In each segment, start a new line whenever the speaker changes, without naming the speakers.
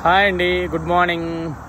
hi అండి good morning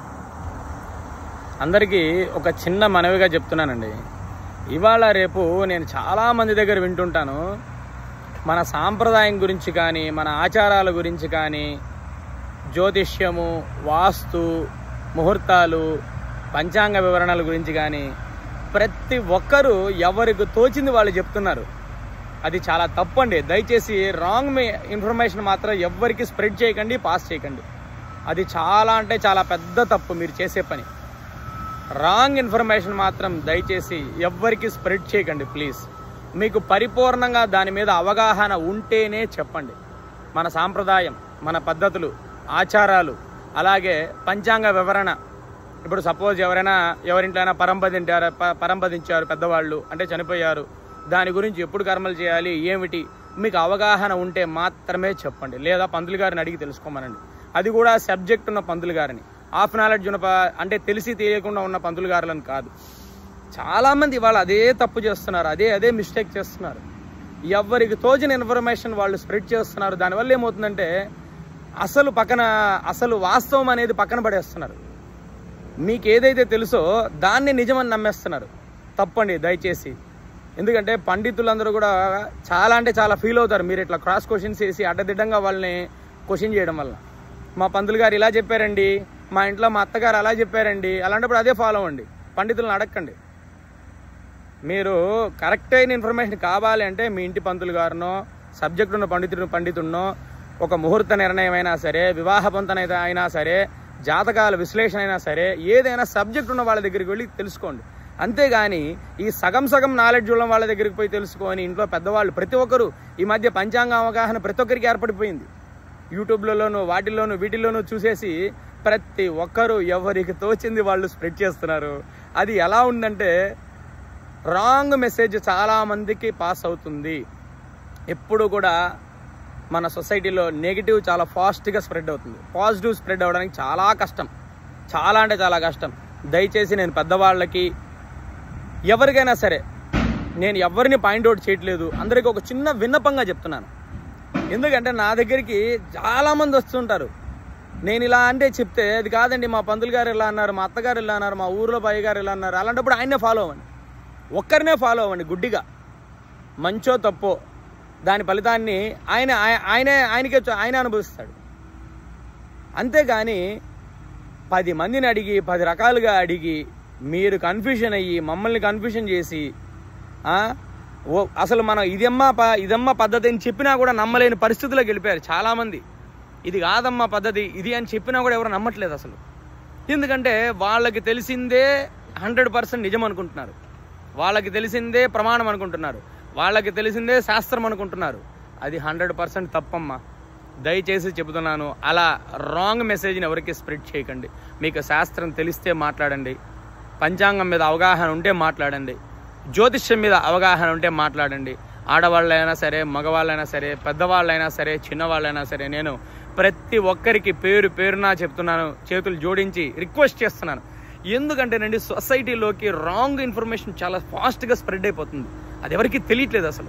అందరికీ ఒక చిన్న మనవిగా చెప్తున్నానండి ఇవాళ రేపు నేను చాలా మంది దగ్గర వింటుంటాను మన సాంప్రదాయం గురించి కానీ మన ఆచారాల గురించి కానీ జ్యోతిష్యము వాస్తు ముహూర్తాలు పంచాంగ వివరణల గురించి కానీ ప్రతి ఒక్కరూ ఎవరికి తోచింది వాళ్ళు చెప్తున్నారు అది చాలా తప్పు అండి దయచేసి రాంగ్ మీ ఇన్ఫర్మేషన్ మాత్రం ఎవ్వరికి స్ప్రెడ్ చేయకండి పాస్ చేయకండి అది చాలా అంటే చాలా పెద్ద తప్పు మీరు చేసే పని రాంగ్ ఇన్ఫర్మేషన్ మాత్రం దయచేసి ఎవ్వరికి స్ప్రెడ్ చేయకండి ప్లీజ్ మీకు పరిపూర్ణంగా దాని మీద అవగాహన ఉంటేనే చెప్పండి మన సాంప్రదాయం మన పద్ధతులు ఆచారాలు అలాగే పంచాంగ వివరణ ఇప్పుడు సపోజ్ ఎవరైనా ఎవరింట్లో అయినా పరంపదింటారు ప- పరంపదించారు పెద్దవాళ్ళు అంటే చనిపోయారు దాని గురించి ఎప్పుడు కర్మలు చేయాలి ఏమిటి మీకు అవగాహన ఉంటే మాత్రమే చెప్పండి లేదా పంతులు గారిని అడిగి తెలుసుకోమనండి అది కూడా సబ్జెక్ట్ ఉన్న పంతులు గారిని హాఫ్ నాలెడ్జ్ ఉన్న ప- అంటే తెలిసి తెలియకుండా ఉన్న పంతులు గారులను కాదు చాలామంది వాళ్ళు అదే తప్పు చేస్తున్నారు అదే అదే మిస్టేక్ చేస్తున్నారు ఎవరికి తోచిన ఇన్ఫర్మేషన్ వాళ్ళు స్ప్రెడ్ చేస్తున్నారు దానివల్ల ఏమవుతుందంటే అసలు పక్కన అసలు వాస్తవం అనేది పక్కన పడేస్తున్నారు మీకు ఏదైతే తెలుసో దాన్ని నిజమని నమ్మేస్తున్నారు తప్పండి దయచేసి ఎందుకంటే పండితులందరూ కూడా చాలా అంటే చాలా ఫీల్ అవుతారు మీరు ఇట్లా క్రాస్ క్వశ్చన్స్ వేసి అడ్డదిడ్డంగా వాళ్ళని క్వశ్చన్ చేయడం వల్ల మా పంతులు గారు ఇలా చెప్పారండి మా ఇంట్లో మా అత్తగారు అలా చెప్పారండి అలాంటప్పుడు అదే ఫాలో అవ్వండి పండితులను అడగండి మీరు కరెక్ట్ అయిన ఇన్ఫర్మేషన్ కావాలి అంటే మీ ఇంటి పంతులు గారినో సబ్జెక్ట్ ఉన్న పండితుడు పండితుడినో ఒక ముహూర్త నిర్ణయం అయినా సరే వివాహ పొంతన అయితే అయినా సరే జాతకాల విశ్లేషణ అయినా సరే ఏదైనా సబ్జెక్ట్ ఉన్న వాళ్ళ దగ్గరికి వెళ్ళి తెలుసుకోండి అంతేగాని ఈ సగం సగం నాలెడ్జ్ ఉన్న వాళ్ళ దగ్గరికి పోయి తెలుసుకొని ఇంట్లో పెద్దవాళ్ళు ప్రతి ఒక్కరు ఈ మధ్య పంచాంగ అవగాహన ప్రతి ఒక్కరికి ఏర్పడిపోయింది యూట్యూబ్లలోను వాటిల్లోనూ వీటిల్లోనూ చూసేసి ప్రతి ఒక్కరూ ఎవరికి తోచింది వాళ్ళు స్ప్రెడ్ చేస్తున్నారు అది ఎలా ఉందంటే రాంగ్ మెసేజ్ చాలా మందికి పాస్ అవుతుంది ఎప్పుడు కూడా మన సొసైటీలో నెగిటివ్ చాలా ఫాస్ట్గా స్ప్రెడ్ అవుతుంది పాజిటివ్ స్ప్రెడ్ అవ్వడానికి చాలా కష్టం చాలా అంటే చాలా కష్టం దయచేసి నేను పెద్దవాళ్ళకి ఎవరికైనా సరే నేను ఎవరిని పాయింట్అవుట్ చేయట్లేదు అందరికీ ఒక చిన్న విన్నపంగా చెప్తున్నాను ఎందుకంటే నా దగ్గరికి చాలామంది వస్తుంటారు నేను ఇలా అంటే చెప్తే అది కాదండి మా పంతులు గారు ఇలా అన్నారు మా అత్తగారు ఇలా అన్నారు మా ఊర్లో పై గారు ఇలా అన్నారు అలాంటప్పుడు ఆయన్నే ఫాలో అవ్వండి ఒక్కరినే ఫాలో అవ్వండి గుడ్డిగా మంచో తప్పో దాని ఫలితాన్ని ఆయన ఆయ- ఆయనే ఆయనకే చూ- ఆయన అనుభవిస్తాడు అంతేగాని పది మందిని అడిగి పది రకాలుగా అడిగి మీరు కన్ఫ్యూషన్ అయ్యి మమ్మల్ని కన్ఫ్యూషన్ చేసి ఆ, ఓ అసలు మనం ఇదమ్మా ప ఇదమ్మా పద్ధతి అని చెప్పినా కూడా నమ్మలేని పరిస్థితుల్లోకి వెళ్ళిపోయారు చాలామంది ఇది కాదమ్మా పద్ధతి ఇది అని చెప్పినా కూడా ఎవరు నమ్మట్లేదు అసలు ఎందుకంటే వాళ్ళకి తెలిసిందే హండ్రెడ్ పర్సెంట్ నిజం అనుకుంటున్నారు వాళ్ళకి తెలిసిందే ప్రమాణం అనుకుంటున్నారు వాళ్ళకి తెలిసిందే శాస్త్రం అనుకుంటున్నారు అది హండ్రెడ్ పర్సెంట్ తప్పమ్మా దయచేసి చెబుతున్నాను అలా రాంగ్ మెసేజ్ని ఎవరికి స్ప్రెడ్ చేయకండి మీకు శాస్త్రం తెలిస్తే మాట్లాడండి పంచాంగం మీద అవగాహన ఉంటే మాట్లాడండి జ్యోతిష్యం మీద అవగాహన ఉంటే మాట్లాడండి ఆడవాళ్ళైనా సరే మగవాళ్ళైనా సరే పెద్దవాళ్ళైనా సరే చిన్నవాళ్ళైనా సరే నేను ప్రతి ఒక్కరికి పేరు పేరునా చెప్తున్నాను చేతులు జోడించి రిక్వెస్ట్ చేస్తున్నాను ఎందుకంటేనండి సొసైటీలోకి రాంగ్ ఇన్ఫర్మేషన్ చాలా ఫాస్ట్గా స్ప్రెడ్ అయిపోతుంది అది ఎవరికి తెలియట్లేదు అసలు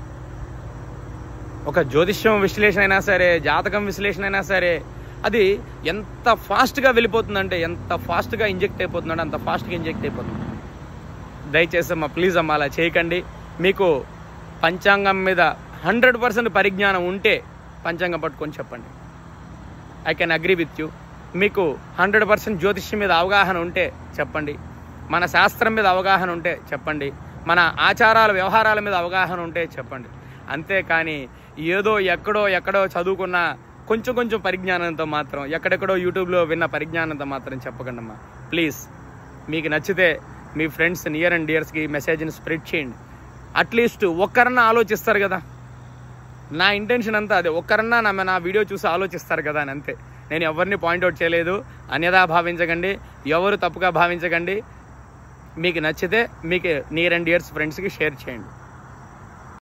ఒక జ్యోతిష్యం విశ్లేషణ అయినా సరే జాతకం విశ్లేషణ అయినా సరే అది ఎంత ఫాస్ట్గా వెళ్ళిపోతుందంటే ఎంత ఫాస్ట్గా ఇంజెక్ట్ అయిపోతుందంటే అంత ఫాస్ట్గా ఇంజెక్ట్ అయిపోతుంది దయచేసి అమ్మా ప్లీజ్ అమ్మా అలా చేయకండి మీకు పంచాంగం మీద హండ్రెడ్ పర్సెంట్ పరిజ్ఞానం ఉంటే పంచాంగం పట్టుకొని చెప్పండి I can agree with you మీకు హండ్రెడ్ పర్సెంట్ జ్యోతిష్యం మీద అవగాహన ఉంటే చెప్పండి మన శాస్త్రం మీద అవగాహన ఉంటే చెప్పండి మన ఆచారాల వ్యవహారాల మీద అవగాహన ఉంటే చెప్పండి అంతేకాని ఏదో ఎక్కడో ఎక్కడో చదువుకున్న కొంచెం కొంచెం పరిజ్ఞానంతో మాత్రం ఎక్కడెక్కడో యూట్యూబ్లో విన్న పరిజ్ఞానంతో మాత్రం చెప్పకండి అమ్మా ప్లీజ్ మీకు నచ్చితే మీ ఫ్రెండ్స్ నియర్ అండ్ డియర్స్కి మెసేజ్ని స్ప్రెడ్ చేయండి అట్లీస్ట్ ఒక్కరన్నా ఆలోచిస్తారు కదా నా ఇంటెన్షన్ అంతా అదే ఒక్కరన్నా నా నా వీడియో చూసి ఆలోచిస్తారు కదా అని అంతే నేను ఎవరిని పాయింట్అవుట్ చేయలేదు అన్యదా భావించకండి ఎవరు తప్పుగా భావించకండి మీకు నచ్చితే మీకు నియర్ అండ్ డియర్స్ ఫ్రెండ్స్కి షేర్ చేయండి